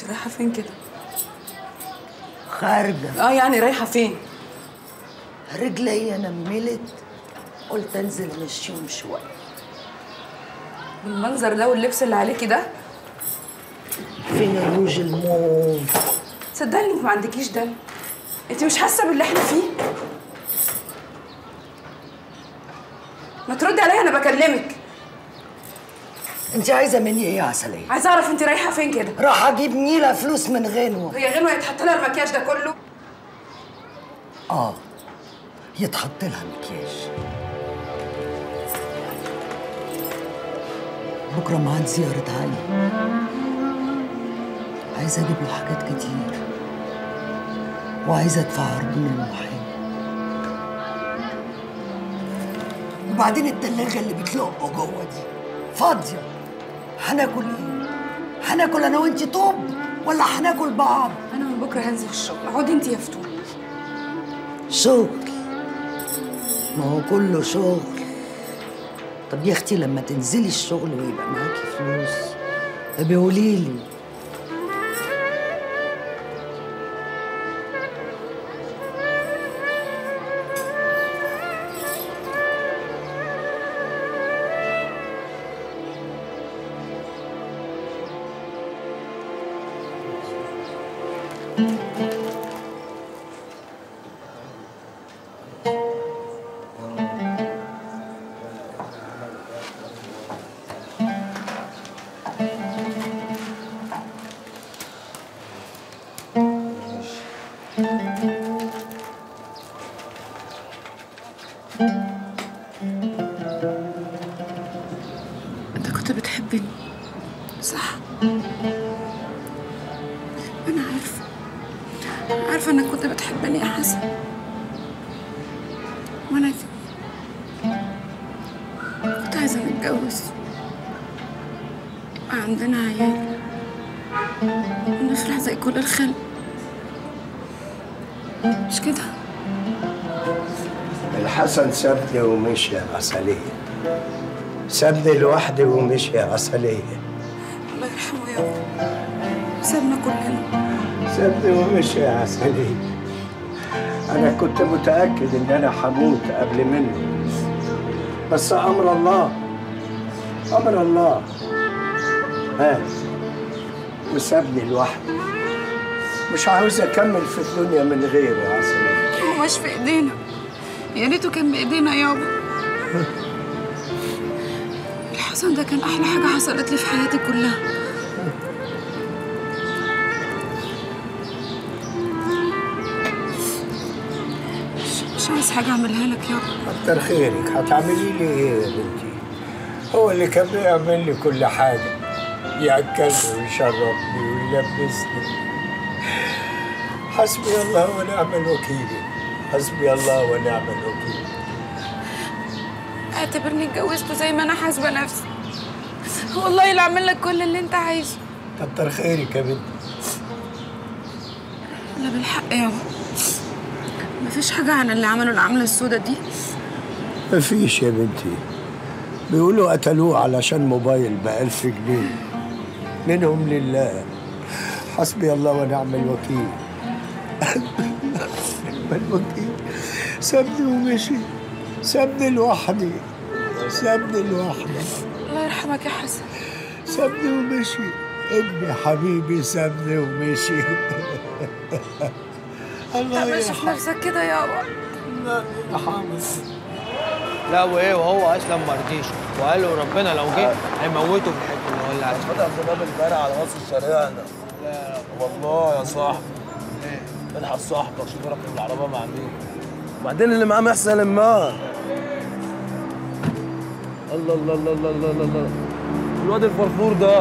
رايحه فين كده خارجة اه يعني رايحه فين رجلي نملت قلت انزل مشيهم شوية بالمنظر ده واللبس اللي عليكي ده فين الروج الموف صدقني انت ما عندكيش دم انت مش حاسه باللي احنا فيه ما تردي عليا انا بكلمك انت عايزة مني ايه يا عسلية؟ عايزه اعرف انت رايحه فين كده راح اجيب نيلة فلوس من غنوة هي غنوه يتحط لها المكياج ده كله اه يتحط لها مكياج بكرة معاد زيارة علي عايزة اجيب له حاجات كتير وعايزة ادفع عرضون المحامي وبعدين التلاجة اللي بتلقوا جوه دي فاضية هناكل ايه؟ هناكل انا وانتي طوب ولا هناكل بعض؟ انا من بكره هنزل الشغل اقعدي انت يا فتون شغل ما هو كله شغل طب يا اختي لما تنزلي الشغل ويبقى معاكي فلوس ابقي قوليلي انت كنت بتحبني صح انا عارفه عارفه انك كنت بتحبني يا حسن وانا كمان. كنت عايزه نتجوز يبقى عندنا عيال ونفرح زي كل الخلق مش كده الحسن سابني ومشي يا عسلية سابني لوحدي ومشي يا عسلية الله يرحمه يا رب سابنا كلنا سابني ومشي يا عسلية أنا كنت متأكد إن أنا هموت قبل منه بس أمر الله أمر الله ها وسابني لوحدي مش عاوز أكمل في الدنيا من غيره يا عسلية هو مش في ايدينا يا ريته كان بايدينا يابا الحسن ده كان احلى حاجه حصلت لي في حياتي كلها مش, مش عايز حاجه اعملها لك يابا كتر خيرك هتعملي لي ايه يا بنتي هو اللي كان بيعمل لي كل حاجه ياكلني ويشربني ويلبسني حسبي الله ونعم الوكيل حسبي الله ونعم الوكيل اعتبرني اتجوزته زي ما انا حاسبه نفسي والله اللي اعمل لك كل اللي انت عايزه كتر خيرك يا بنتي لا بالحق يابا مفيش حاجه عن اللي عملوا العمله السودا دي مفيش يا بنتي بيقولوا قتلوه علشان موبايل بألف جنيه منهم لله حسبي الله ونعم الوكيل نعم الوكيل سابني ومشي سابني لوحدي سابني لوحدي الله يرحمك يا حسن سابني ومشي ابني حبيبي سابني ومشي الله تعملش في يرحمه نفسك كده يابا الله يرحمه لا وايه وهو اصلا ما رضيش وقال له ربنا لو جه هيموته في الحته اللي هو اللي عايزها فتح باب البارع على راس الشارع ده والله يا صاحبي الحق صاحبك شوف ركب العربيه مع مين وبعدين اللي معاه محسن ما الله الله الله الله الله الله الله الواد الفرفور ده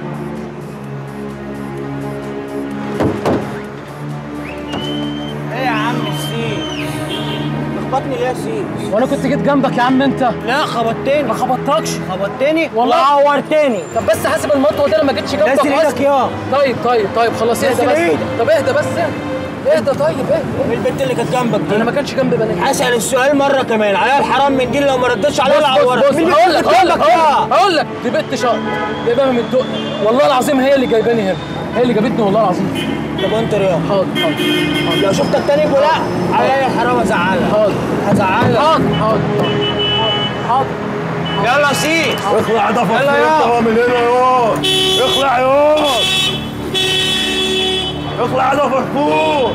ايه يا عم السيد تخبطني ليه يا سيد وانا كنت جيت جنبك يا عم انت لا خبطتني ما خبطتكش خبطتني والله. وعورتني طب بس حاسب المطوه دي انا ما جيتش جنبك نزل ايدك يا طيب طيب طيب خلاص اهدى نزل بس ايدك. طب اهدى بس اهدى طيب اهدى البنت اللي كانت جنبك دي انا ما كانش جنبي بنات اسال السؤال مره كمان عليها الحرام من دي لو ما ردتش عليها بص العورة بص بص مين هقول لك اللي هقول لك جنبك يا هقول لك دي بنت شقر جايباها من الدق والله العظيم هي اللي جايباني هنا هي اللي جابتني والله العظيم طب وانت رياض حاضر حاضر لو شفتك تاني يقول لا عليا الحرام ازعلك حاضر هزعلك حاضر حاضر حاضر يلا سيب اخلع ده يلا يا. هو من هنا يا اخلع يا اخلع ده فرفور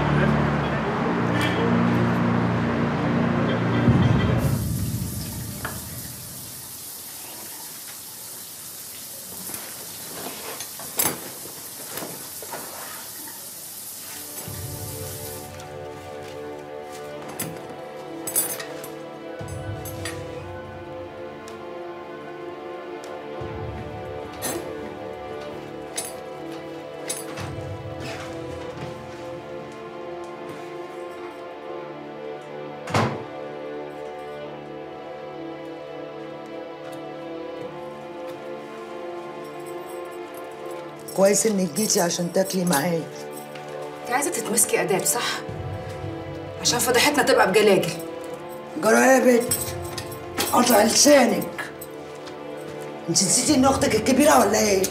كويس انك جيتي عشان تاكلي معايا انت عايزه تتمسكي اداب صح عشان فضيحتنا تبقى بجلاجل جرى يا بنت قطع لسانك انت نسيتي ان اختك الكبيره ولا ايه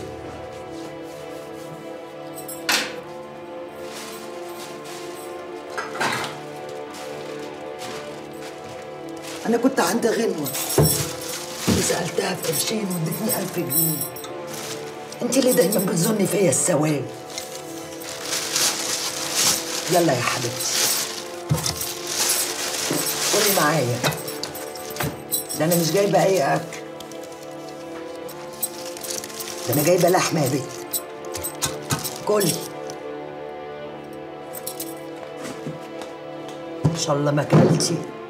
انا كنت عند غنوه سالتها في قرشين وادتني ألف جنيه انت اللي دايما بتظني فيا السواد يلا يا حبيبتي قولي معايا ده انا مش جايبه اي اكل ده انا جايبه لحمه يا بنت كلي ان شاء الله ما اكلتي